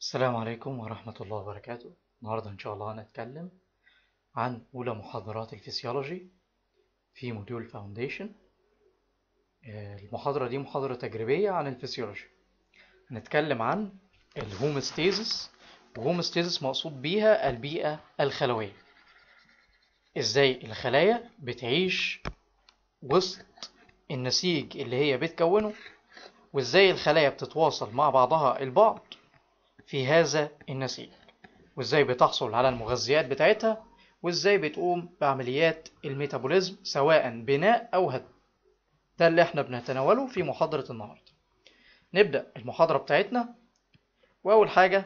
السلام عليكم ورحمة الله وبركاته النهاردة إن شاء الله هنتكلم عن أولى محاضرات الفسيولوجي في موديول فاونديشن المحاضرة دي محاضرة تجريبية عن الفسيولوجي هنتكلم عن الهومستيزس وهومستيزس مقصود بيها البيئة الخلوية إزاي الخلايا بتعيش وسط النسيج اللي هي بتكونه وإزاي الخلايا بتتواصل مع بعضها البعض في هذا النسيج وازاي بتحصل على المغذيات بتاعتها وازاي بتقوم بعمليات الميتابوليزم سواء بناء او هدم ده اللي احنا بنتناوله في محاضرة النهاردة نبدأ المحاضرة بتاعتنا واول حاجة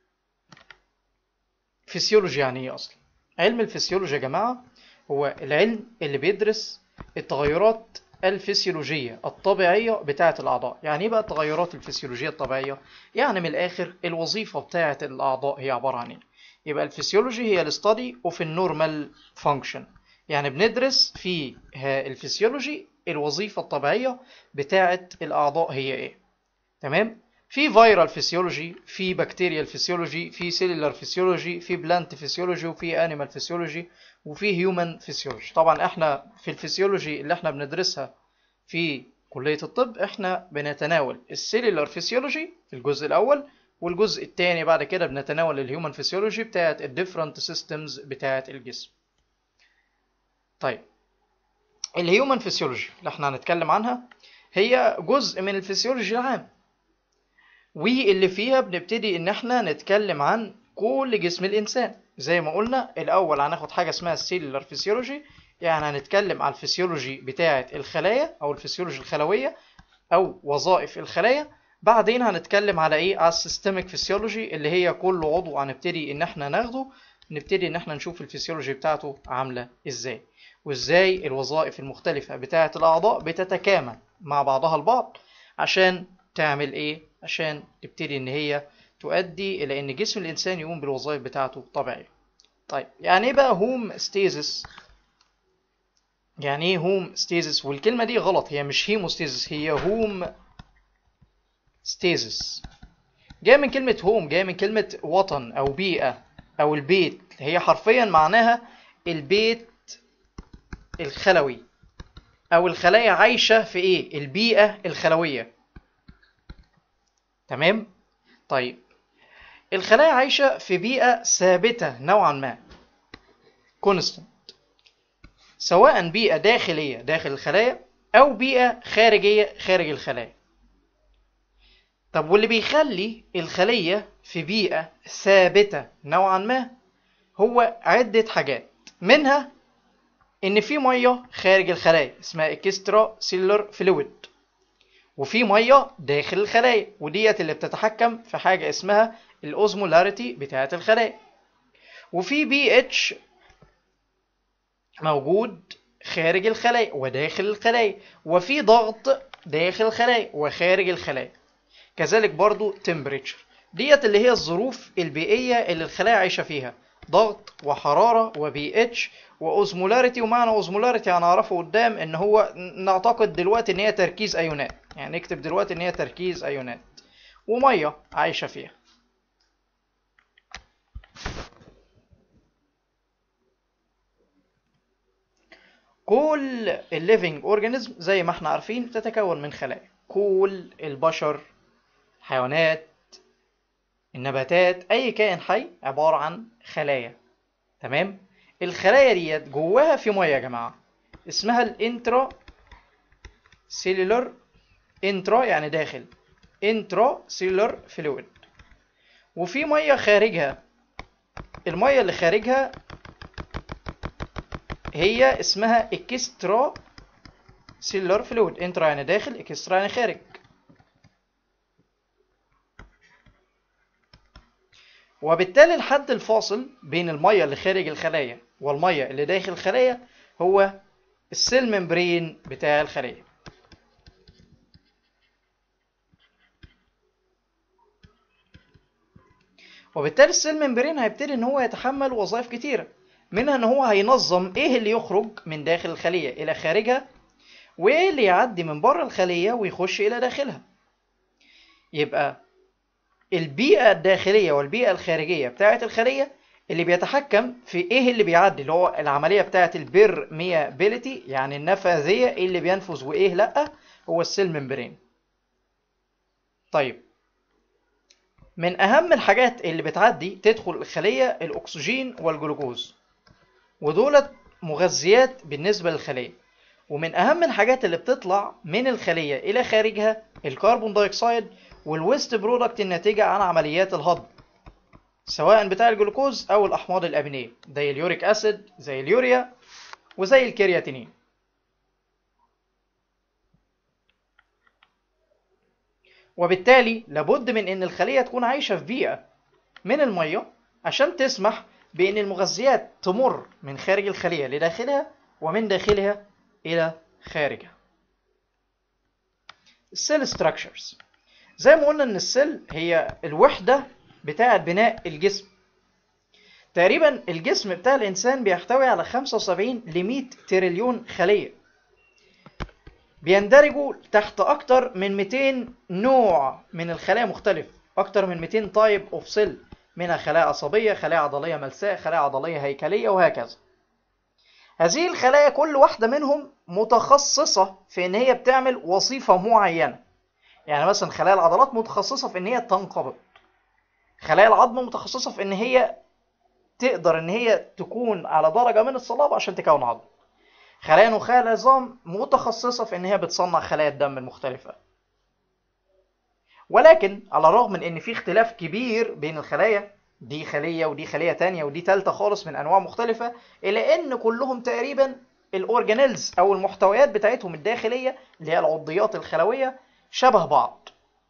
فسيولوجي يعني ايه اصلا علم الفسيولوجي يا جماعة هو العلم اللي بيدرس التغيرات الفسيولوجية الطبيعية بتاعة الأعضاء يعني إيه بقى التغيرات الفسيولوجية الطبيعية؟ يعني من الآخر الوظيفة بتاعة الأعضاء هي عبارة عن إيه؟ يبقى الفسيولوجي هي الستادي اوف النورمال فانكشن يعني بندرس في الفسيولوجي الوظيفة الطبيعية بتاعة الأعضاء هي إيه تمام؟ في فيرال فيسيولوجي في بكتيريال فيسيولوجي في سيلولار فيسيولوجي في بلانت فيسيولوجي وفي انيمال فيسيولوجي وفي هيومن فيسيولوجي طبعا احنا في الفسيولوجي اللي احنا بندرسها في كلية الطب احنا بنتناول السيلولار فيسيولوجي الجزء الاول والجزء الثاني بعد كده بنتناول الهيومن فيسيولوجي بتاعت الديفرنت سيستمز بتاعت الجسم طيب الهيومن فيسيولوجي اللي احنا هنتكلم عنها هي جزء من الفسيولوجي العام واللي فيها بنبتدي ان احنا نتكلم عن كل جسم الانسان زي ما قلنا الاول هناخد حاجه اسمها السيلولار فيسيولوجي يعني هنتكلم على الفسيولوجي بتاعه الخلايا او الفسيولوجي الخلويه او وظائف الخلايا بعدين هنتكلم على ايه على السيستميك فيسيولوجي اللي هي كل عضو هنبتدي ان احنا ناخده نبتدي ان احنا نشوف الفسيولوجي بتاعته عامله ازاي وازاي الوظائف المختلفه بتاعه الاعضاء بتتكامل مع بعضها البعض عشان تعمل ايه عشان تبتدي ان هي تؤدي الى ان جسم الانسان يقوم بالوظائف بتاعته طبيعيه طيب يعني ايه بقى هوم ستيزس يعني ايه هوم ستيزس والكلمه دي غلط هي مش هيموستيزس هي هوم ستيزس جايه من كلمه هوم جايه من كلمه وطن او بيئه او البيت هي حرفيا معناها البيت الخلوي او الخلايا عايشه في ايه البيئه الخلويه تمام طيب الخلايا عايشة في بيئة ثابتة نوعا ما كونستنت سواء بيئة داخلية داخل الخلايا أو بيئة خارجية خارج الخلايا طب واللي بيخلي الخلية في بيئة ثابتة نوعا ما هو عدة حاجات منها إن في مية خارج الخلايا اسمها اكسترا سيلر فلويد وفي ميه داخل الخلايا وديت اللي بتتحكم في حاجه اسمها الاوزمولاريتي بتاعه الخلايا وفي بي اتش موجود خارج الخلايا وداخل الخلايا وفي ضغط داخل الخلايا وخارج الخلايا كذلك برضو temperature ديت اللي هي الظروف البيئيه اللي الخلايا عايشه فيها ضغط وحراره وبي اتش واوزمولاريتي ومعنى اوزمولاريتي هنعرفه قدام ان هو نعتقد دلوقتي ان هي تركيز ايونات يعني نكتب دلوقتي ان هي تركيز ايونات وميه عايشه فيها كل الليفينج اورجانيزم زي ما احنا عارفين تتكون من خلايا كل البشر الحيوانات النباتات اي كائن حي عباره عن خلايا تمام الخلايا ديت جواها في ميه يا جماعه اسمها الانترا سيلولر انترا يعني داخل انترا سيلولر فلويد وفي ميه خارجها الميه اللي خارجها هي اسمها اكسترا سيلولر فلويد انترا يعني داخل اكسترا يعني خارج وبالتالي الحد الفاصل بين الميه اللي خارج الخلايا والميه اللي داخل الخلايا هو السيل ممبرين بتاع الخليه وبالتالي السيل ممبرين هيبتدي ان هو يتحمل وظائف كتيره منها ان هو هينظم ايه اللي يخرج من داخل الخليه الى خارجها وايه اللي يعدي من بره الخليه ويخش الى داخلها يبقى البيئة الداخلية والبيئة الخارجية بتاعة الخلية اللي بيتحكم في ايه اللي بيعدي اللي هو العملية بتاعة البيرميابيليتي يعني النفاذية ايه اللي بينفذ وايه لأ هو السيل ممبرين طيب من أهم الحاجات اللي بتعدي تدخل الخلية الأكسجين والجلوكوز ودولت مغذيات بالنسبة للخلية ومن أهم الحاجات اللي بتطلع من الخلية إلى خارجها الكربون دايوكسيد والويست برودكت الناتجة عن عمليات الهضم سواء بتاع الجلوكوز أو الأحماض الأمينية زي اليوريك أسيد زي اليوريا وزي الكرياتينين وبالتالي لابد من ان الخليه تكون عايشه في بيئه من الميه عشان تسمح بان المغذيات تمر من خارج الخليه لداخلها ومن داخلها الى خارجها السيل ستراكشرز زي ما قلنا ان السيل هي الوحده بتاعه بناء الجسم تقريبا الجسم بتاع الانسان بيحتوي على 75 ل 100 تريليون خليه بيندرجوا تحت أكتر من 200 نوع من الخلايا مختلف أكتر من 200 تايب اوف سيل منها خلايا عصبية خلايا عضلية ملساء خلايا عضلية هيكلية وهكذا هذه الخلايا كل واحدة منهم متخصصة في إن هي بتعمل وظيفة معينة يعني مثلا خلايا العضلات متخصصة في إن هي تنقبض خلايا العظم متخصصة في إن هي تقدر إن هي تكون على درجة من الصلابة عشان تكون عظم خلايا نخاع العظام متخصصة في إن هي بتصنع خلايا الدم المختلفة ولكن على الرغم من إن في اختلاف كبير بين الخلايا دي خلية ودي خلية تانية ودي تالتة خالص من أنواع مختلفة إلا إن كلهم تقريبا الأورجانيلز أو المحتويات بتاعتهم الداخلية اللي هي العضيات الخلوية شبه بعض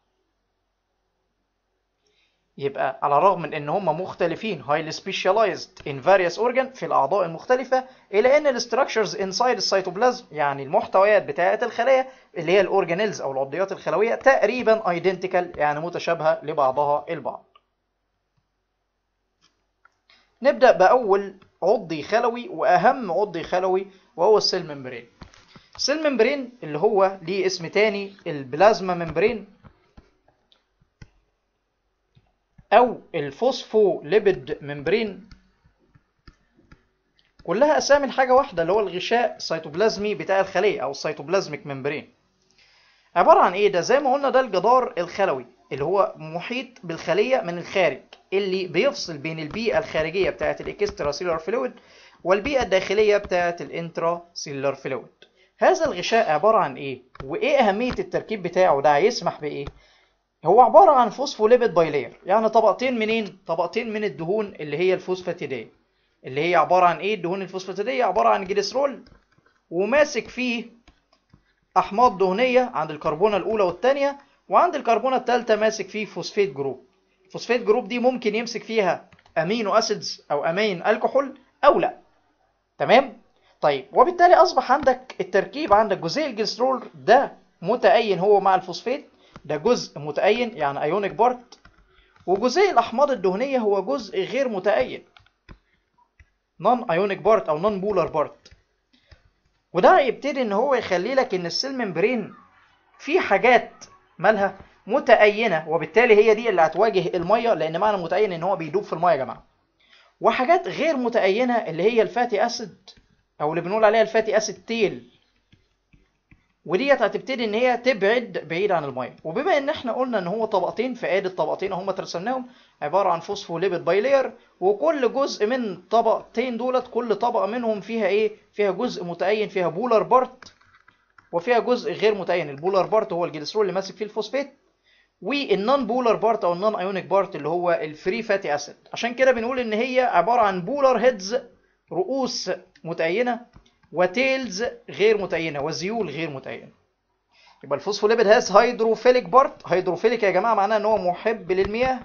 يبقى على الرغم من ان هم مختلفين highly specialized in various organ في الاعضاء المختلفه الا ان الستراكشرز inside السيتوبلازم يعني المحتويات بتاعه الخلايا اللي هي الاورجانيلز او العضيات الخلويه تقريبا ايدنتيكال يعني متشابهه لبعضها البعض نبدا باول عضي خلوي واهم عضي خلوي وهو السيل ممبرين السيل ممبرين اللي هو ليه اسم تاني البلازما ممبرين او الفوسفوليبيد ممبرين كلها اسامي حاجه واحده اللي هو الغشاء السيتوبلازمي بتاع الخليه او السيتوبلازميك ممبرين عباره عن ايه ده زي ما قلنا ده الجدار الخلوي اللي هو محيط بالخليه من الخارج اللي بيفصل بين البيئه الخارجيه بتاعه الاكسترا سيلولار فلويد والبيئه الداخليه بتاعه الانترا سيلولار فلويد هذا الغشاء عباره عن ايه وايه اهميه التركيب بتاعه ده هيسمح بايه هو عبارة عن فوسفوليبيد بايلير يعني طبقتين منين؟ طبقتين من الدهون اللي هي الفوسفاتيدية اللي هي عبارة عن ايه الدهون الفوسفاتيدية عبارة عن جليسرول وماسك فيه أحماض دهنية عند الكربونة الأولى والثانية وعند الكربونة الثالثة ماسك فيه فوسفيت جروب الفوسفيت جروب دي ممكن يمسك فيها أمينو أسيدز أو أمين الكحول أو لا تمام؟ طيب وبالتالي أصبح عندك التركيب عندك جزيء الجليسرول ده متأين هو مع الفوسفيت ده جزء متأين يعني ايونيك بارت وجزيء الاحماض الدهنيه هو جزء غير متأين نون ايونيك بارت او نون بولر بارت وده يبتدي ان هو يخلي لك ان السيل ممبرين في حاجات مالها متأينة وبالتالي هي دي اللي هتواجه المية لأن معنى متأين إن هو بيدوب في المية يا جماعة. وحاجات غير متأينة اللي هي الفاتي أسيد أو اللي بنقول عليها الفاتي أسيد تيل وديت هتبتدي ان هي تبعد بعيد عن الميه وبما ان احنا قلنا ان هو طبقتين فادي الطبقتين هم رسمناهم عباره عن فوسفوليبيد بايلير وكل جزء من طبقتين دولت كل طبقه منهم فيها ايه فيها جزء متأين فيها بولر بارت وفيها جزء غير متأين البولر بارت هو الجليسرول اللي ماسك فيه الفوسفات والنون بولر بارت او النون ايونيك بارت اللي هو الفري فاتي اسيد عشان كده بنقول ان هي عباره عن بولر هيدز رؤوس متأينه وتيلز غير متأينة وزيول غير متأينة يبقى الفوسفوليبيد هاز هيدروفيليك بارت هيدروفيليك يا جماعة معناه ان هو محب للمياه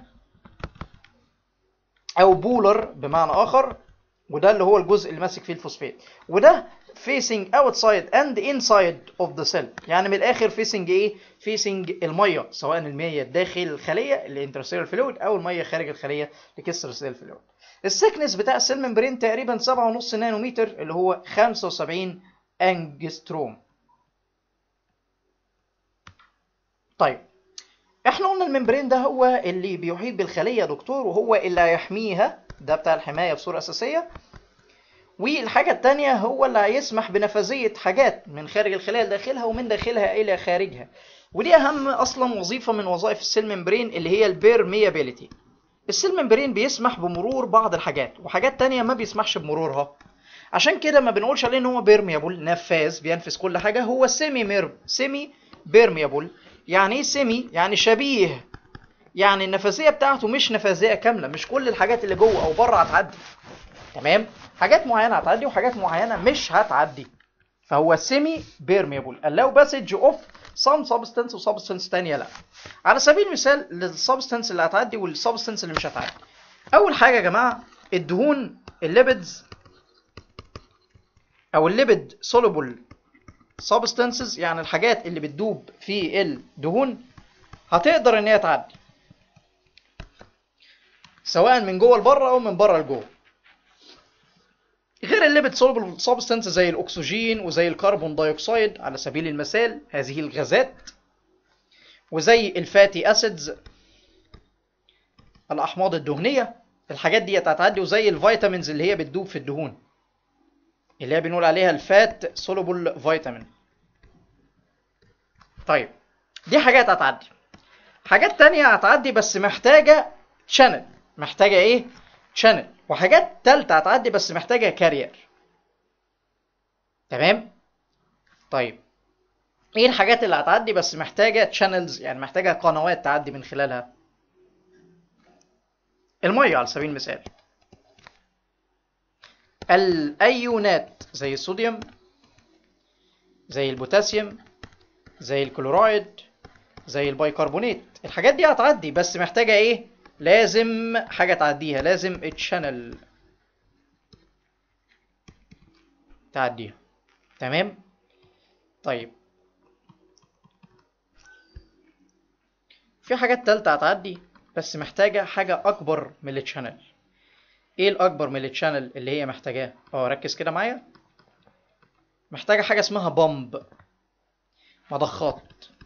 او بولر بمعنى اخر وده اللي هو الجزء اللي ماسك فيه الفوسفات وده facing outside and inside of the cell يعني من الاخر facing ايه facing الميه سواء الميه داخل الخليه الانترسيلر فلويد او الميه خارج الخليه الكسر سيل فلويد السكنس بتاع السيل ممبرين تقريبا 7.5 نانومتر اللي هو 75 انجستروم طيب احنا قلنا الممبرين ده هو اللي بيحيط بالخليه يا دكتور وهو اللي هيحميها ده بتاع الحمايه بصوره اساسيه والحاجه الثانيه هو اللي هيسمح بنفاذيه حاجات من خارج الخليه لداخلها ومن داخلها الى خارجها ودي اهم اصلا وظيفه من وظائف السيل ممبرين اللي هي البيرميابيليتي السيل ممبرين بيسمح بمرور بعض الحاجات وحاجات تانية ما بيسمحش بمرورها عشان كده ما بنقولش عليه ان هو بيرميابل نفاذ بينفذ كل حاجه هو سيمي ميرب سيمي بيرميابل يعني ايه سيمي يعني شبيه يعني النفاذيه بتاعته مش نفاذيه كامله مش كل الحاجات اللي جوه او بره هتعدي تمام حاجات معينه هتعدي وحاجات معينه مش هتعدي فهو سيمي بيرميبل allow passage of some substance وسبستنس تانية لا على سبيل المثال للسبستنس اللي هتعدي والسبستنس اللي مش هتعدي اول حاجه يا جماعه الدهون الليبيدز او الليبيد soluble substances يعني الحاجات اللي بتدوب في الدهون هتقدر ان هي تعدي سواء من جوه لبره او من بره لجوه غير الليبيد soluble substance زي الاكسجين وزي الكربون دايوكسيد على سبيل المثال هذه الغازات وزي الفاتي اسيدز الاحماض الدهنيه الحاجات دي هتعدي وزي الفيتامينز اللي هي بتدوب في الدهون اللي هي بنقول عليها الفات سولوبل فيتامين طيب دي حاجات هتعدي حاجات تانية هتعدي بس محتاجة شانل محتاجة ايه شانل وحاجات تالتة هتعدي بس محتاجة كارير تمام طيب ايه الحاجات اللي هتعدي بس محتاجة شانلز يعني محتاجة قنوات تعدي من خلالها المية على سبيل المثال الايونات زي الصوديوم زي البوتاسيوم زي الكلورايد زي البيكربونات الحاجات دي هتعدي بس محتاجه ايه لازم حاجه تعديها لازم الشانل تعديها تمام طيب في حاجات تالتة هتعدي بس محتاجة حاجة أكبر من التشانل ايه الاكبر من التشانل اللي هي محتاجاه اه ركز كده معايا محتاجه حاجه اسمها بامب مضخات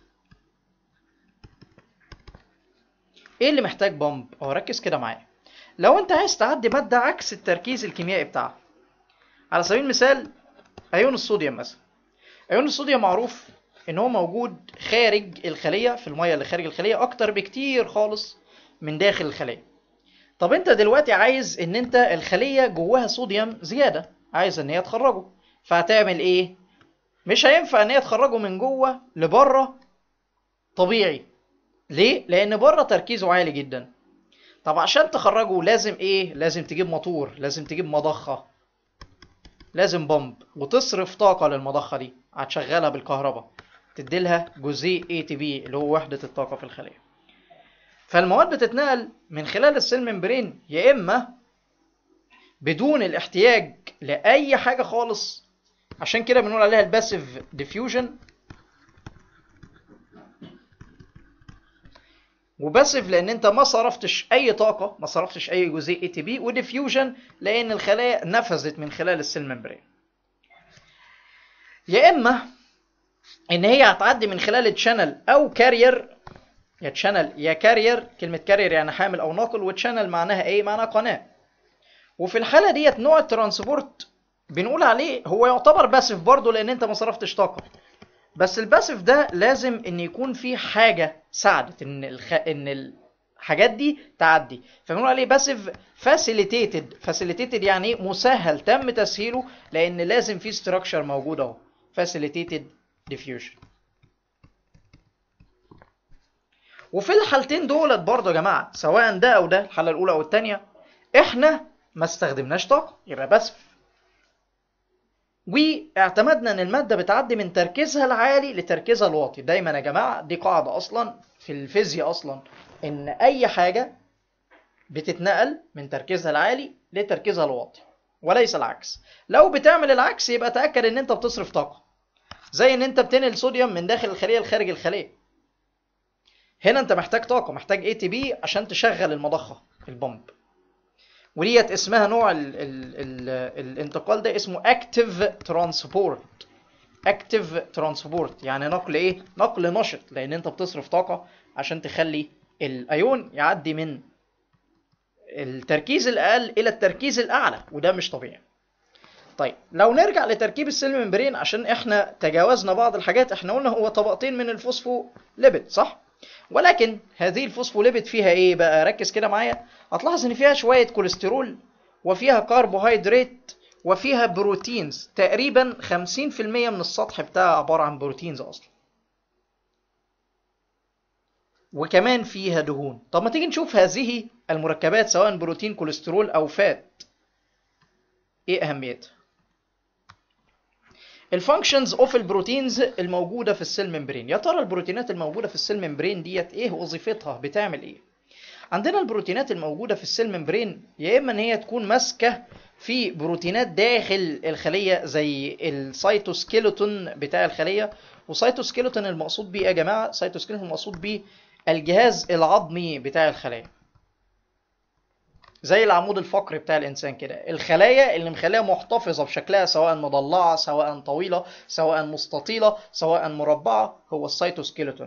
ايه اللي محتاج بامب اه ركز كده معايا لو انت عايز تعدي ماده عكس التركيز الكيميائي بتاعها على سبيل المثال ايون الصوديوم مثلا ايون الصوديوم معروف ان هو موجود خارج الخليه في الميه اللي خارج الخليه اكتر بكتير خالص من داخل الخليه طب انت دلوقتي عايز ان انت الخليه جواها صوديوم زياده عايز ان هي تخرجه فهتعمل ايه مش هينفع ان هي تخرجه من جوه لبره طبيعي ليه لان بره تركيزه عالي جدا طب عشان تخرجه لازم ايه لازم تجيب موتور لازم تجيب مضخه لازم بمب وتصرف طاقه للمضخه دي هتشغلها بالكهرباء تديلها جزيء اي تي بي اللي هو وحده الطاقه في الخليه فالمواد بتتنقل من خلال السيل ممبرين يا اما بدون الاحتياج لاي حاجه خالص عشان كده بنقول عليها الباسيف ديفيوجن وباسيف لان انت ما صرفتش اي طاقه ما صرفتش اي جزيء اي تي بي وديفيوجن لان الخلايا نفذت من خلال السيل ممبرين يا اما ان هي هتعدي من خلال تشانل او كارير يا تشانل يا كارير كلمة كارير يعني حامل أو ناقل وتشانل معناها إيه؟ معناها قناة. وفي الحالة ديت نوع الترانسبورت بنقول عليه هو يعتبر باسف برضه لأن أنت ما صرفتش طاقة. بس الباسف ده لازم إن يكون في حاجة ساعدت إن الخ... إن الحاجات دي تعدي. فبنقول عليه باسف فاسيليتيتد، فاسيليتيتد يعني إيه؟ مسهل تم تسهيله لأن لازم في ستراكشر موجود أهو. فاسيليتيتد ديفيوجن. وفي الحالتين دولت برضه يا جماعه سواء ده او ده الحاله الاولى او الثانيه احنا ما استخدمناش طاقه يبقى بس واعتمدنا ان الماده بتعدي من تركيزها العالي لتركيزها الواطي دايما يا جماعه دي قاعده اصلا في الفيزياء اصلا ان اي حاجه بتتنقل من تركيزها العالي لتركيزها الواطي وليس العكس لو بتعمل العكس يبقى تاكد ان انت بتصرف طاقه زي ان انت بتنقل صوديوم من داخل الخليه لخارج الخليه هنا انت محتاج طاقه محتاج اي تي بي عشان تشغل المضخه البمب وديت اسمها نوع ال ال ال الانتقال ده اسمه اكتيف ترانسبورت اكتيف ترانسبورت يعني نقل ايه نقل نشط لان انت بتصرف طاقه عشان تخلي الايون يعدي من التركيز الاقل الى التركيز الاعلى وده مش طبيعي طيب لو نرجع لتركيب السيل ممبرين عشان احنا تجاوزنا بعض الحاجات احنا قلنا هو طبقتين من الفوسفوليبيد صح ولكن هذه الفوسفوليبيد فيها ايه بقى ركز كده معايا هتلاحظ ان فيها شويه كوليسترول وفيها كربوهيدرات وفيها بروتينز تقريبا 50% من السطح بتاعها عباره عن بروتينز اصلا وكمان فيها دهون طب ما تيجي نشوف هذه المركبات سواء بروتين كوليسترول او فات ايه اهميتها الفانكشنز اوف البروتينز الموجوده في السيل ممبرين يا ترى البروتينات الموجوده في السيل ممبرين ديت ايه وظيفتها بتعمل ايه عندنا البروتينات الموجوده في السيل ممبرين يا اما ان هي تكون ماسكه في بروتينات داخل الخليه زي السيتوسكيلتون بتاع الخليه وسيتوسكيلتون المقصود بيه يا جماعه سيتوسكيلتون المقصود بيه الجهاز العظمي بتاع الخلايا زي العمود الفقري بتاع الانسان كده الخلايا اللي مخليها محتفظه بشكلها سواء مضلعه سواء طويله سواء مستطيله سواء مربعه هو السيتوسكيلتون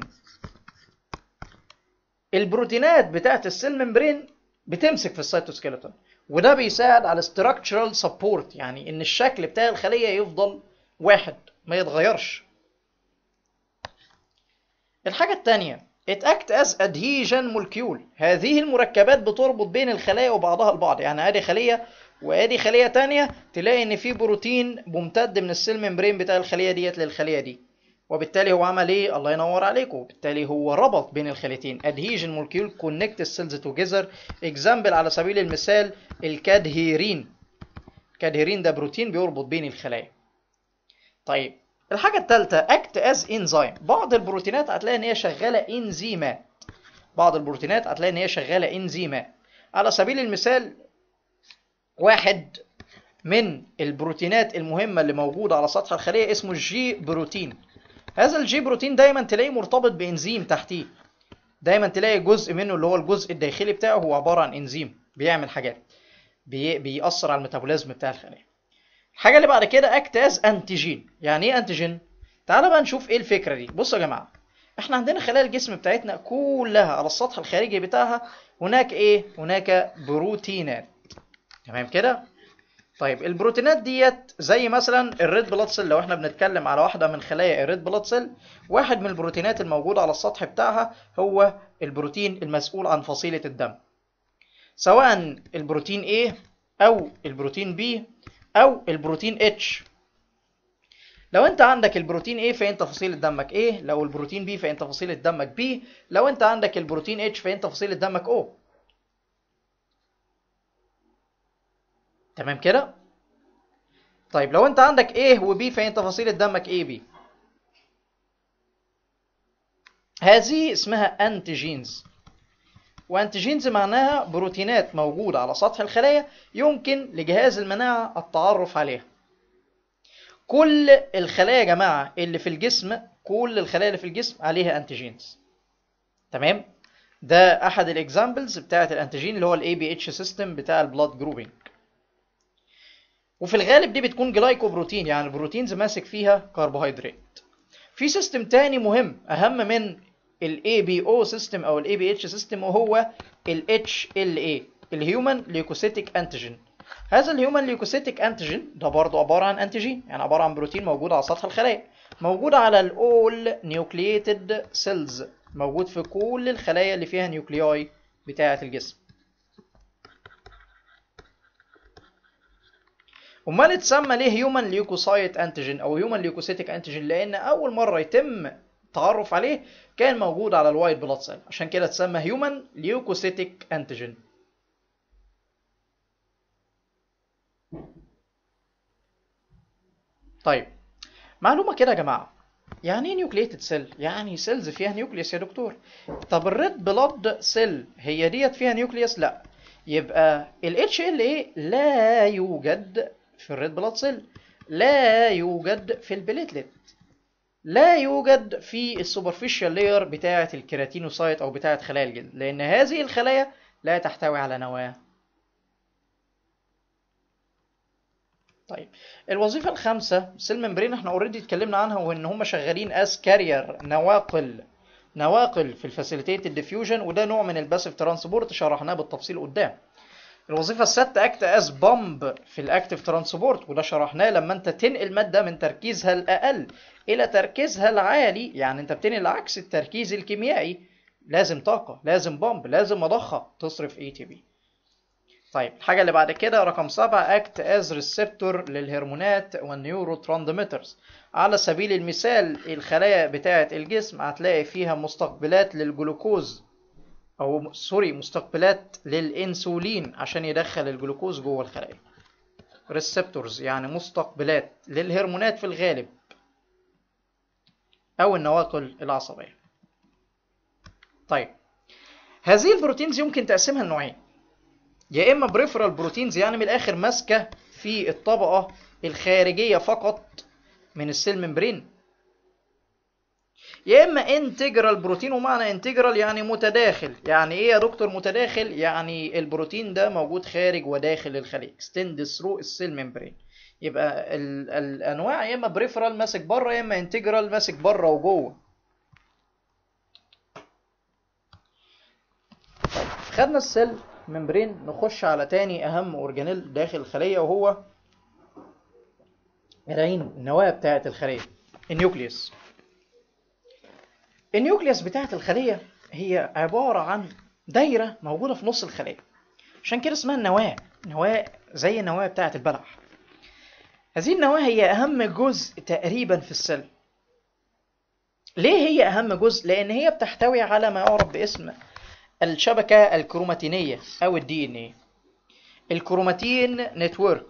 البروتينات بتاعت السيل ممبرين بتمسك في السيتوسكيلتون وده بيساعد على structural support يعني ان الشكل بتاع الخليه يفضل واحد ما يتغيرش الحاجه الثانيه It act as adhesion molecule هذه المركبات بتربط بين الخلايا وبعضها البعض يعني ادي خليه وادي خليه تانية تلاقي ان في بروتين ممتد من السيل ممبرين بتاع الخليه ديت للخليه دي وبالتالي هو عمل ايه الله ينور عليكم بالتالي هو ربط بين الخليتين adhesion molecule connect cells together example على سبيل المثال الكادهيرين الكادهيرين ده بروتين بيربط بين الخلايا طيب الحاجة الثالثة act as enzyme بعض البروتينات هتلاقي ان هي شغالة انزيمات بعض البروتينات هتلاقي ان هي شغالة انزيمات على سبيل المثال واحد من البروتينات المهمة اللي موجودة على سطح الخلية اسمه الجي بروتين هذا الجي بروتين دايما تلاقيه مرتبط بانزيم تحتيه دايما تلاقي جزء منه اللي هو الجزء الداخلي بتاعه هو عبارة عن انزيم بيعمل حاجات بي... بيأثر على الميتابوليزم بتاع الخلية الحاجه اللي بعد كده اكت از انتيجين يعني ايه انتيجين تعالى بقى نشوف ايه الفكره دي بصوا يا جماعه احنا عندنا خلايا الجسم بتاعتنا كلها على السطح الخارجي بتاعها هناك ايه هناك بروتينات تمام كده طيب البروتينات ديت زي مثلا الريد بلاد سيل لو احنا بنتكلم على واحده من خلايا الريد بلاد سيل واحد من البروتينات الموجوده على السطح بتاعها هو البروتين المسؤول عن فصيله الدم سواء البروتين A او البروتين B او البروتين اتش لو انت عندك البروتين A فانت فصيلة دمك A لو البروتين B فانت فصيلة دمك B لو انت عندك البروتين H فانت فصيلة دمك O تمام كده طيب لو انت عندك A و B فانت فصيلة دمك AB هذه اسمها انتيجينز وانتيجينز معناها بروتينات موجودة على سطح الخلايا يمكن لجهاز المناعة التعرف عليها كل الخلايا يا جماعة اللي في الجسم كل الخلايا اللي في الجسم عليها انتيجينز تمام ده احد الاكزامبلز بتاعه الانتيجين اللي هو الاي بي اتش سيستم بتاع البلاد جروبينج وفي الغالب دي بتكون جلايكوبروتين يعني البروتينز ماسك فيها كربوهيدرات في سيستم تاني مهم اهم من الاي بي او سيستم او الاي بي اتش سيستم وهو الاتش ال اي الهيومن ليوكوسيتيك انتيجين هذا الهيومن ليوكوسيتيك انتيجين ده برضه عباره عن انتيجين يعني عباره عن بروتين موجود على سطح الخلايا موجود على الاول نيوكلييتد سيلز موجود في كل الخلايا اللي فيها نيوكلياي بتاعه الجسم امال اتسمى ليه هيومن ليوكوسايت انتيجين او هيومن ليوكوسيتيك انتيجين لان اول مره يتم التعرف عليه كان موجود على الوايت بلاد سيل عشان كده اتسمى هيومن ليوكوسيتيك انتيجين طيب معلومه كده يا جماعه يعني ايه نيوكليتد سيل يعني سيلز فيها نيوكليوس يا دكتور طب الريد بلاد سيل هي ديت فيها نيوكليوس لا يبقى ال HLA لا يوجد في الريد بلاد سيل لا يوجد في البليتلت لا يوجد في السوبرفيشال لاير بتاعة الكيراتينوسايت أو بتاعة خلايا الجلد لأن هذه الخلايا لا تحتوي على نواة طيب الوظيفة الخامسة سيل ممبرين احنا اوريدي اتكلمنا عنها وان هم شغالين از كارير نواقل نواقل في الفاسيليتيتد ديفيوجن وده نوع من الباسيف ترانسبورت شرحناه بالتفصيل قدام الوظيفه السادسه اكت از بامب في الاكتيف ترانسبورت وده شرحناه لما انت تنقل ماده من تركيزها الاقل الى تركيزها العالي يعني انت بتنقل عكس التركيز الكيميائي لازم طاقه لازم بامب لازم مضخه تصرف اي تي بي طيب الحاجه اللي بعد كده رقم سبعة اكت از ريسبتور للهرمونات والنيورو تراندمترز على سبيل المثال الخلايا بتاعه الجسم هتلاقي فيها مستقبلات للجلوكوز او سوري مستقبلات للانسولين عشان يدخل الجلوكوز جوه الخلايا ريسبتورز يعني مستقبلات للهرمونات في الغالب او النواقل العصبيه طيب هذه البروتينز يمكن تقسمها لنوعين يا اما بريفرال بروتينز يعني من الاخر ماسكه في الطبقه الخارجيه فقط من السيل ممبرين يا اما انتجرال بروتين ومعنى انتجرال يعني متداخل يعني ايه يا دكتور متداخل يعني البروتين ده موجود خارج وداخل الخلية extend through السيل ممبرين يبقى ال الانواع يا اما بريفرال ماسك بره يا اما انتجرال ماسك بره وجوه طيب خدنا السيل ممبرين نخش على تاني اهم اورجانيل داخل الخليه وهو العين النواه بتاعه الخليه النيوكليوس النيوكليوس بتاعه الخليه هي عباره عن دايره موجوده في نص الخليه عشان كده اسمها النواه نواه زي النواه بتاعه البلح هذه النواه هي اهم جزء تقريبا في السيل ليه هي اهم جزء لان هي بتحتوي على ما يعرف باسم الشبكة الكروماتينية أو الدي ان ايه الكروماتين نتورك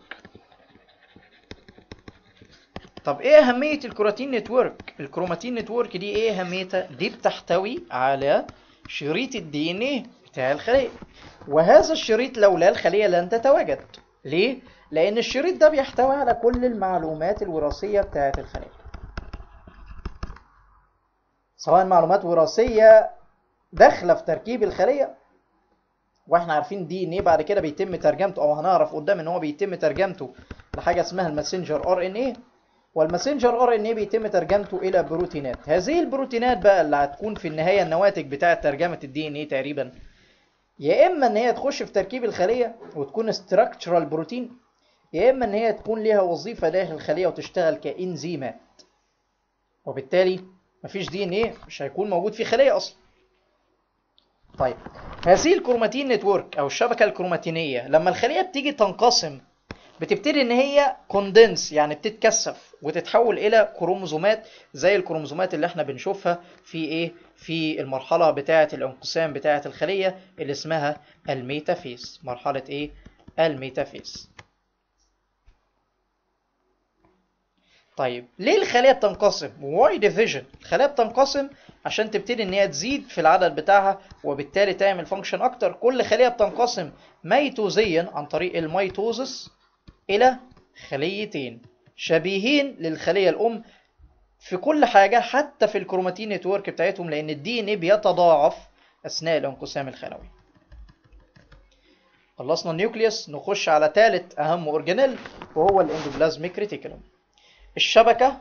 طب ايه أهمية الكروماتين نتورك؟ الكروماتين نتورك دي ايه أهميتها؟ دي بتحتوي على شريط الدي ان ايه بتاع الخلية وهذا الشريط لولا الخلية لن تتواجد ليه؟ لأن الشريط ده بيحتوي على كل المعلومات الوراثية بتاعة الخلية سواء معلومات وراثية داخله في تركيب الخليه واحنا عارفين دي ان ايه بعد كده بيتم ترجمته او هنعرف قدام ان هو بيتم ترجمته لحاجه اسمها الماسنجر ار ان ايه والماسنجر ار ان ايه بيتم ترجمته الى بروتينات هذه البروتينات بقى اللي هتكون في النهايه النواتج بتاعه ترجمه الدي ان ايه تقريبا يا اما ان هي تخش في تركيب الخليه وتكون ستراكشرال بروتين يا اما ان هي تكون ليها وظيفه داخل الخليه وتشتغل كانزيمات وبالتالي مفيش دي ان ايه مش هيكون موجود في خليه اصلا طيب هذه الكروماتين نتورك او الشبكه الكروماتينيه لما الخليه بتيجي تنقسم بتبتدي ان هي كوندنس يعني بتتكثف وتتحول الى كروموزومات زي الكروموزومات اللي احنا بنشوفها في ايه في المرحله بتاعه الانقسام بتاعه الخليه اللي اسمها الميتافيز مرحله ايه الميتافيز طيب ليه الخليه بتنقسم واي ديفيجن الخليه بتنقسم عشان تبتدي ان هي تزيد في العدد بتاعها وبالتالي تعمل فانكشن اكتر كل خليه بتنقسم ميتوزيا عن طريق الميتوزس الى خليتين شبيهين للخليه الام في كل حاجه حتى في الكروماتين نتورك بتاعتهم لان الدي ان بيتضاعف اثناء الانقسام الخلوي خلصنا النيوكليوس نخش على ثالث اهم اورجانيل وهو الاندوبلازميك ريتيكولوم الشبكه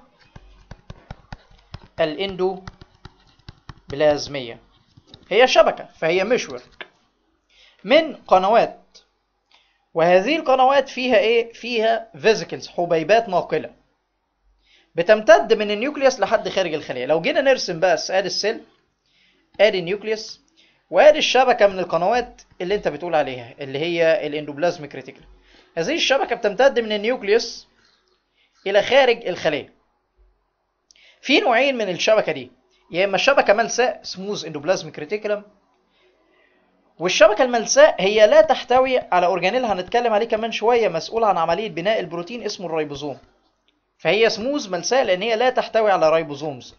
الاندو بلازمية هي شبكة فهي مشورك من قنوات وهذه القنوات فيها ايه فيها فيزيكلز حبيبات ناقلة بتمتد من النيوكليوس لحد خارج الخلية لو جينا نرسم بقى ادي السيل ادي النيوكليوس وادي الشبكة من القنوات اللي انت بتقول عليها اللي هي الاندوبلازميك ريتيكل هذه الشبكة بتمتد من النيوكليوس الى خارج الخلية في نوعين من الشبكة دي يا اما شبكه ملساء سموز اندوبلازميك ريتيكولم والشبكه الملساء هي لا تحتوي على اورجانيل هنتكلم عليه كمان شويه مسؤول عن عمليه بناء البروتين اسمه الريبوزوم فهي سموز ملساء لان هي لا تحتوي على ريبوزومز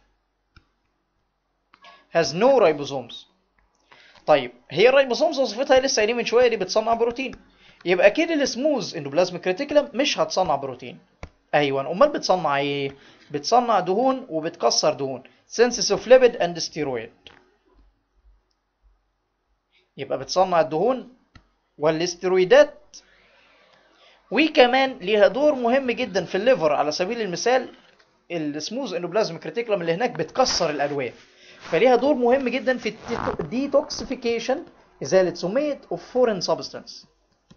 has no ribosomes طيب هي الريبوزومز وظيفتها لسه قايلين من شويه دي بتصنع بروتين يبقى اكيد السموز اندوبلازميك ريتيكولم مش هتصنع بروتين ايوه امال بتصنع ايه بتصنع دهون وبتكسر دهون synthesis of lipid and steroid يبقى بتصنع الدهون والاسترويدات وكمان ليها دور مهم جدا في الليفر على سبيل المثال السموز اندوبلازميك ريتيكولم اللي هناك بتكسر الادويه فليها دور مهم جدا في الديتوكسيفيكيشن ازاله سميه اوف فورين سبستانس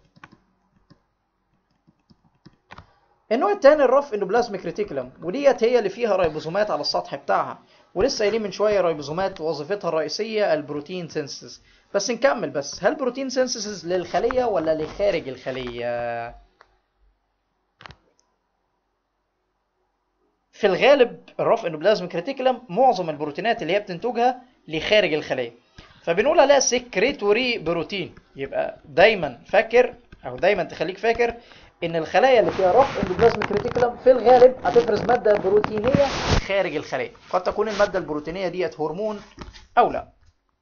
النوع الثاني الرف اندوبلازميك ريتيكولم وديت هي اللي فيها ريبوزومات على السطح بتاعها ولسه قايلين من شويه ريبوزومات وظيفتها الرئيسيه البروتين سينسيس بس نكمل بس هل بروتين سينسيس للخليه ولا لخارج الخليه في الغالب الرف اندوبلازميك ريتيكولم معظم البروتينات اللي هي بتنتجها لخارج الخليه فبنقول عليها سكريتوري بروتين يبقى دايما فاكر او دايما تخليك فاكر ان الخلايا اللي فيها رف اندوبلازميك ريتيكولم في الغالب هتفرز ماده بروتينيه خارج الخليه قد تكون الماده البروتينيه ديت هرمون او لا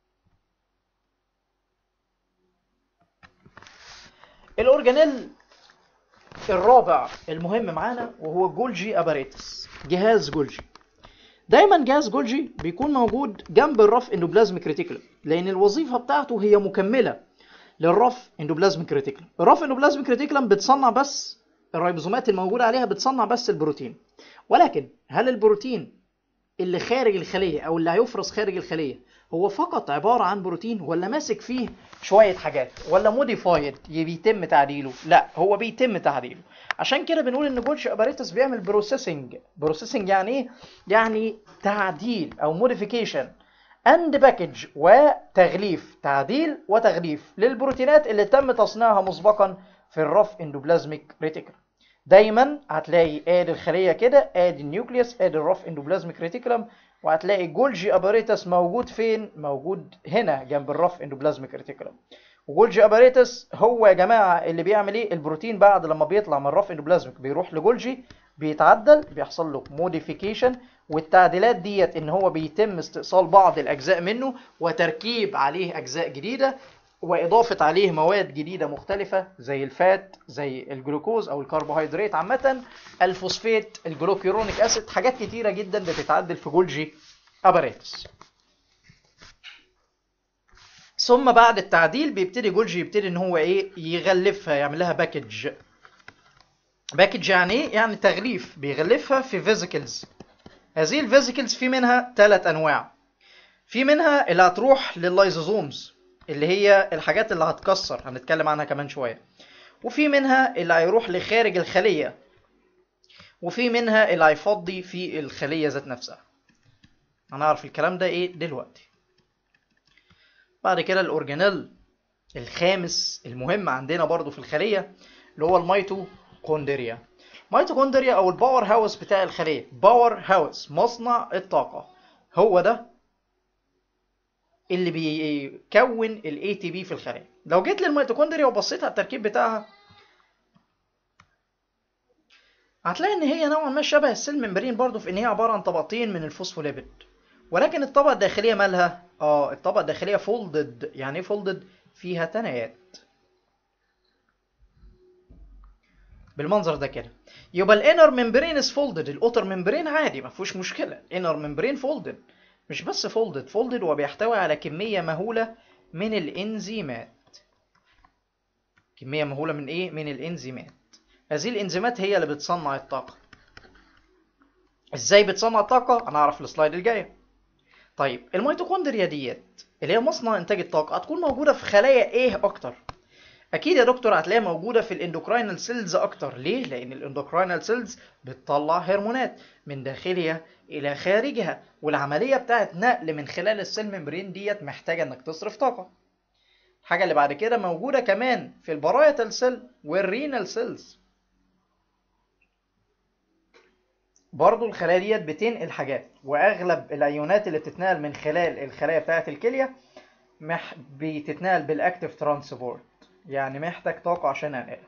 الاورجانيل الرابع المهم معانا وهو جولجي اباريتس جهاز جولجي دايما جهاز جولجي بيكون موجود جنب الرف اندوبلازميك ريتيكولم لان الوظيفه بتاعته هي مكمله للرف اندوبلازميك ريتيكولم الرف اندوبلازميك ريتيكولم بتصنع بس الريبوزومات الموجوده عليها بتصنع بس البروتين ولكن هل البروتين اللي خارج الخليه او اللي هيفرز خارج الخليه هو فقط عباره عن بروتين ولا ماسك فيه شويه حاجات ولا موديفايد بيتم تعديله لا هو بيتم تعديله عشان كده بنقول ان جولش اباريتس بيعمل بروسيسنج بروسيسنج يعني ايه يعني تعديل او موديفيكيشن اند باكج وتغليف تعديل وتغليف للبروتينات اللي تم تصنيعها مسبقا في الرف اندوبلازميك ريتيكل دايما هتلاقي ادي الخليه كده ادي النيوكليوس ادي الرف اندوبلازميك ريتيكولم وهتلاقي جولجي اباريتس موجود فين موجود هنا جنب الرف اندوبلازميك ريتيكولم وجولجي اباريتس هو يا جماعه اللي بيعمل ايه البروتين بعد لما بيطلع من الرف اندوبلازميك بيروح لجولجي بيتعدل بيحصل له موديفيكيشن والتعديلات ديت ان هو بيتم استئصال بعض الاجزاء منه وتركيب عليه اجزاء جديده واضافه عليه مواد جديده مختلفه زي الفات زي الجلوكوز او الكربوهيدرات عامه الفوسفات الجلوكيرونيك اسيد حاجات كتيره جدا بتتعدل في جولجي اباريتس ثم بعد التعديل بيبتدي جولجي يبتدي ان هو ايه يغلفها يعمل لها باكج باكج يعني ايه يعني تغليف بيغلفها في فيزيكلز هذه الفيزيكلز في منها ثلاث انواع في منها اللي هتروح لللايزوزومز اللي هي الحاجات اللي هتكسر هنتكلم عنها كمان شويه وفي منها اللي هيروح لخارج الخليه وفي منها اللي هيفضي في الخليه ذات نفسها هنعرف الكلام ده ايه دلوقتي بعد كده الاورجانيل الخامس المهم عندنا برضو في الخليه اللي هو الميتوكوندريا ميتوكوندريا او الباور هاوس بتاع الخليه باور هاوس مصنع الطاقه هو ده اللي بيكون الاي تي بي في الخلايا لو جيت للميتوكوندريا وبصيت على التركيب بتاعها هتلاقي ان هي نوعا ما شبه السيل ممبرين برضو في ان هي عباره عن طبقتين من الفوسفوليبيد ولكن الطبقه الداخليه مالها اه الطبقه الداخليه فولدد يعني ايه فولدد فيها تنايات بالمنظر ده كده يبقى الانر ممبرين از فولدد الاوتر ممبرين عادي ما فيهوش مشكله انر ممبرين فولدد مش بس فولدد فولدد وبيحتوي على كميه مهوله من الانزيمات كميه مهوله من ايه من الانزيمات هذه الانزيمات هي اللي بتصنع الطاقه ازاي بتصنع الطاقه انا اعرف السلايد الجايه طيب الميتوكوندريا ديت اللي هي مصنع انتاج الطاقه هتكون موجوده في خلايا ايه اكتر اكيد يا دكتور هتلاقيها موجوده في الاندوكراينال سيلز اكتر ليه لان الاندوكراينال سيلز بتطلع هرمونات من داخلها الى خارجها والعمليه بتاعت نقل من خلال السيل ممبرين ديت محتاجه انك تصرف طاقه الحاجه اللي بعد كده موجوده كمان في البرايتال سيل والرينال سيلز برضو الخلايا ديت بتنقل حاجات واغلب الايونات اللي بتتنقل من خلال الخلايا بتاعه الكليه مح... بتتنقل بالاكتيف ترانسبورت يعني محتاج طاقه عشان انقلها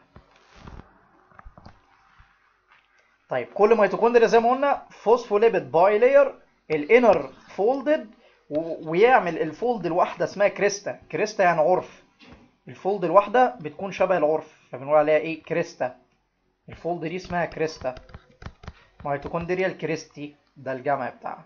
طيب كل ميتوكوندريا زي ما قلنا فوسفوليبيد باي لاير الانر فولدد ويعمل الفولد الواحده اسمها كريستا كريستا يعني عرف الفولد الواحده بتكون شبه العرف فبنقول عليها ايه كريستا الفولد دي اسمها كريستا ميتوكوندريال كريستي ده الجمع بتاعها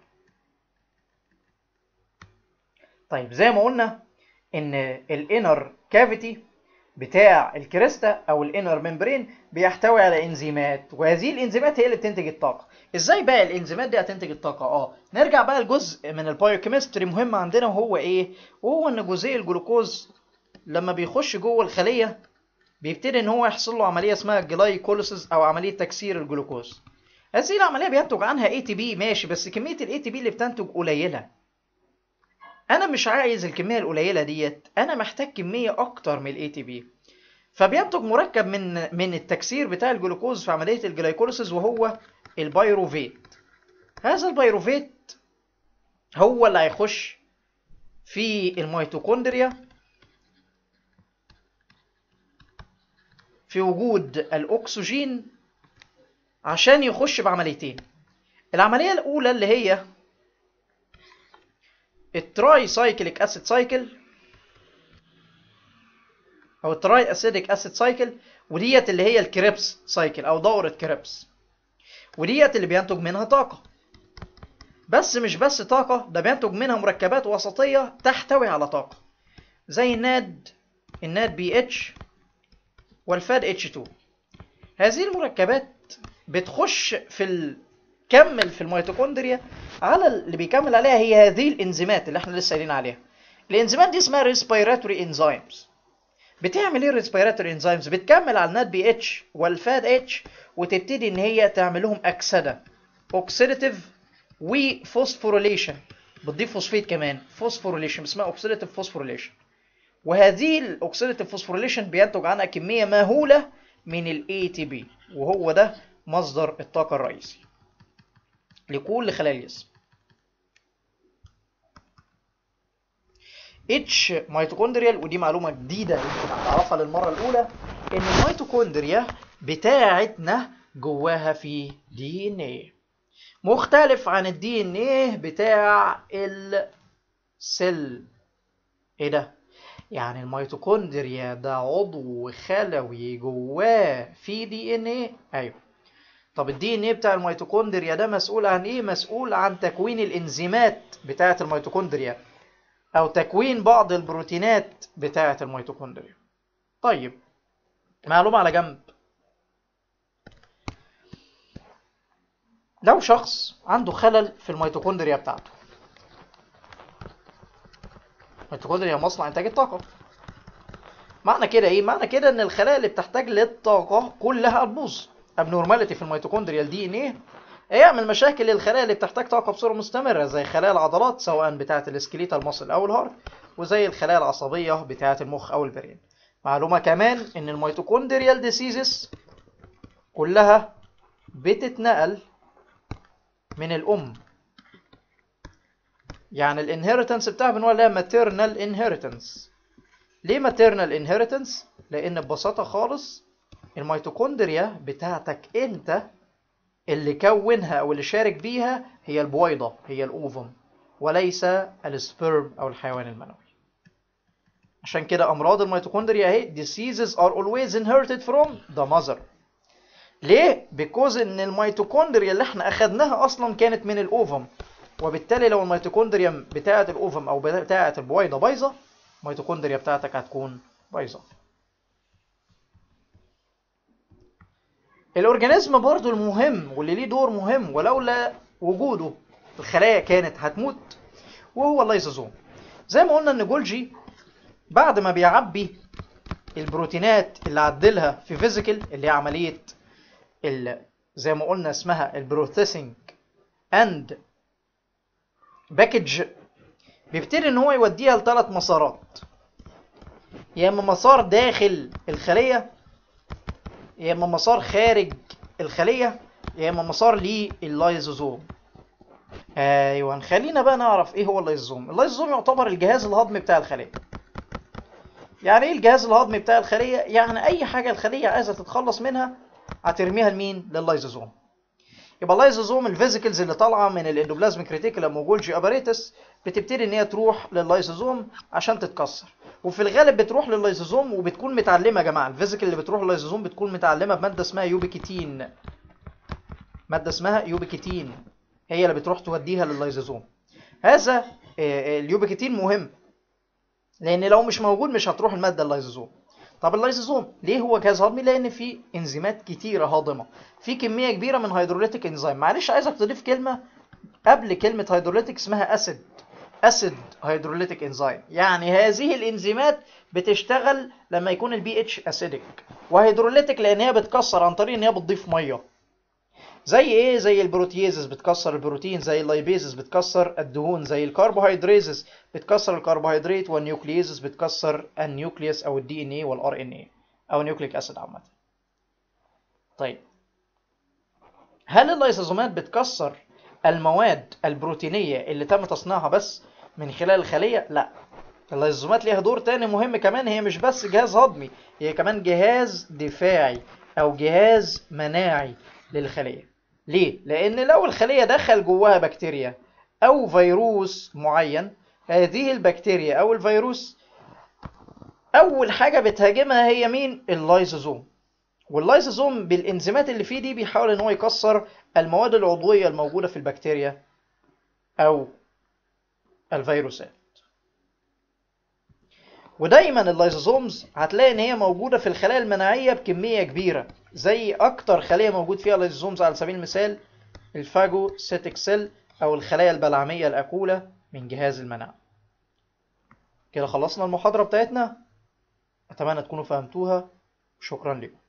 طيب زي ما قلنا ان الانر كافيتي بتاع الكريستا او الانر ممبرين بيحتوي على انزيمات وهذه الانزيمات هي اللي بتنتج الطاقه ازاي بقى الانزيمات دي هتنتج الطاقه اه نرجع بقى لجزء من البايوكيمستري مهم عندنا وهو ايه وهو ان جزيء الجلوكوز لما بيخش جوه الخليه بيبتدي ان هو يحصل له عمليه اسمها الجلايكوليسيس او عمليه تكسير الجلوكوز هذه العمليه بينتج عنها اي تي بي ماشي بس كميه الاي تي بي اللي بتنتج قليله انا مش عايز الكميه القليله ديت انا محتاج كميه اكتر من الاي تي بي فبينتج مركب من من التكسير بتاع الجلوكوز في عمليه الجلايكوليسيس وهو البيروفيت هذا البيروفيت هو اللي هيخش في الميتوكوندريا في وجود الاكسجين عشان يخش بعمليتين العمليه الاولى اللي هي التراي سايكليك اسيد سايكل او التراي اسيديك اسيد سايكل وديت اللي هي الكريبس سايكل او دوره كريبس وديت اللي بينتج منها طاقه بس مش بس طاقه ده بينتج منها مركبات وسطيه تحتوي على طاقه زي الناد الناد بي اتش والفاد اتش 2 هذه المركبات بتخش في الكمل في الميتوكوندريا على اللي بيكمل عليها هي هذه الانزيمات اللي احنا لسه قايلين عليها الانزيمات دي اسمها ريسبيراتوري انزيمز بتعمل ايه الريسبيراتوري انزيمز بتكمل على النات بي اتش والفاد اتش وتبتدي ان هي تعمل لهم اكسده اوكسيديتيف وفوسفوريليشن بتضيف فوسفيت كمان فوسفوريليشن اسمها اوكسيديتيف فوسفوريليشن وهذه الاوكسيديتيف فوسفوريليشن بينتج عنها كميه مهوله من الاي تي بي وهو ده مصدر الطاقه الرئيسي لكل خلايا الجسم اتش ميتوكوندريال ودي معلومه جديده يمكن هتعرفها للمره الاولى ان الميتوكوندريا بتاعتنا جواها في دي ان ايه مختلف عن الدي ان ايه بتاع السيل ايه ده يعني الميتوكوندريا ده عضو خلوي جواه في دي ان ايه ايوه طب الدي ان ايه بتاع الميتوكوندريا ده مسؤول عن ايه مسؤول عن تكوين الانزيمات بتاعه الميتوكوندريا او تكوين بعض البروتينات بتاعه الميتوكوندريا طيب معلومه على جنب لو شخص عنده خلل في الميتوكوندريا بتاعته الميتوكوندريا مصنع انتاج الطاقه معنى كده ايه معنى كده ان الخلايا اللي بتحتاج للطاقه كلها تبوظ ابنورماليتي في الميتوكوندريا الدي ان ايه يعمل مشاكل للخلايا اللي بتحتاج طاقه بصوره مستمره زي خلايا العضلات سواء بتاعه السكليتال ماسل او الهارت وزي الخلايا العصبيه بتاعه المخ او البرين معلومه كمان ان الميتوكوندريال ديسيزز كلها بتتنقل من الام يعني الانهيرتنس بتاعها بنقول عليها ماتيرنال انهيرتنس ليه ماتيرنال انهيرتنس لان ببساطه خالص الميتوكوندريا بتاعتك انت اللي كونها او اللي شارك بيها هي البويضه هي الاوفم وليس السبرم او الحيوان المنوي عشان كده امراض الميتوكوندريا اهي diseases are always inherited from the mother ليه because ان الميتوكوندريا اللي احنا اخدناها اصلا كانت من الاوفم وبالتالي لو الميتوكوندريا بتاعه الاوفم او بتاعه البويضه بايظه الميتوكوندريا بتاعتك هتكون بايظه الاورجانيزم برضو المهم واللي ليه دور مهم ولولا وجوده الخلايا كانت هتموت وهو اللايزوزوم زي ما قلنا ان جولجي بعد ما بيعبي البروتينات اللي عدلها في فيزيكال اللي هي عمليه ال زي ما قلنا اسمها البروسيسنج اند باكج بيبتدي ان هو يوديها لثلاث مسارات يا اما مسار داخل الخليه يا اما مسار خارج الخليه يا اما مسار لللايزوزوم ايوه خلينا بقى نعرف ايه هو اللايزوزوم اللايزوزوم يعتبر الجهاز الهضمي بتاع الخليه يعني ايه الجهاز الهضمي بتاع الخليه يعني اي حاجه الخليه عايزه تتخلص منها هترميها لمين لللايزوزوم يبقى اللايزوزوم الفيزيكلز اللي طالعه من الاندوبلازميك ريتيكولم وجولجي اباريتس بتبتدي ان هي تروح لللايزوزوم عشان تتكسر وفي الغالب بتروح لللايزوزوم وبتكون متعلمه يا جماعه الفيزيكال اللي بتروح لللايزوزوم بتكون متعلمه بماده اسمها يوبيكيتين ماده اسمها يوبيكيتين هي اللي بتروح توديها لللايزوزوم هذا اليوبيكيتين مهم لان لو مش موجود مش هتروح الماده اللايزوزوم طب اللايزوزوم ليه هو جهاز هضمي لان فيه انزيمات كتيره هاضمه في كميه كبيره من هيدروليتيك انزيم معلش عايزك تضيف كلمه قبل كلمه هيدروليتيك اسمها اسيد اسيد هيدروليتيك انزيم يعني هذه الانزيمات بتشتغل لما يكون البي اتش اسيدك وهيدروليتيك لان هي بتكسر عن طريق ان هي بتضيف ميه زي ايه زي البروتييزز بتكسر البروتين زي اللايبيزز بتكسر الدهون زي الكربوهيدريزز بتكسر الكربوهيدرات والنيوكلييزز بتكسر النيوكليوس او الدي ان اي والار ان اي او نيوكليك اسيد عامه طيب هل اللايسوزومات بتكسر المواد البروتينيه اللي تم تصنيعها بس من خلال الخليه لا اللايزومات ليها دور تاني مهم كمان هي مش بس جهاز هضمي هي كمان جهاز دفاعي او جهاز مناعي للخليه ليه لان لو الخليه دخل جواها بكتيريا او فيروس معين هذه البكتيريا او الفيروس اول حاجه بتهاجمها هي مين اللايزوزوم واللايزوزوم بالانزيمات اللي فيه دي بيحاول ان هو يكسر المواد العضويه الموجوده في البكتيريا او الفيروسات ودايما اللايزوزومز هتلاقي ان هي موجوده في الخلايا المناعيه بكميه كبيره زي اكتر خليه موجود فيها لايزوزومز على سبيل المثال الفاجو سيتك سيل او الخلايا البلعميه الاكوله من جهاز المناعه كده خلصنا المحاضره بتاعتنا اتمنى تكونوا فهمتوها شكرا لكم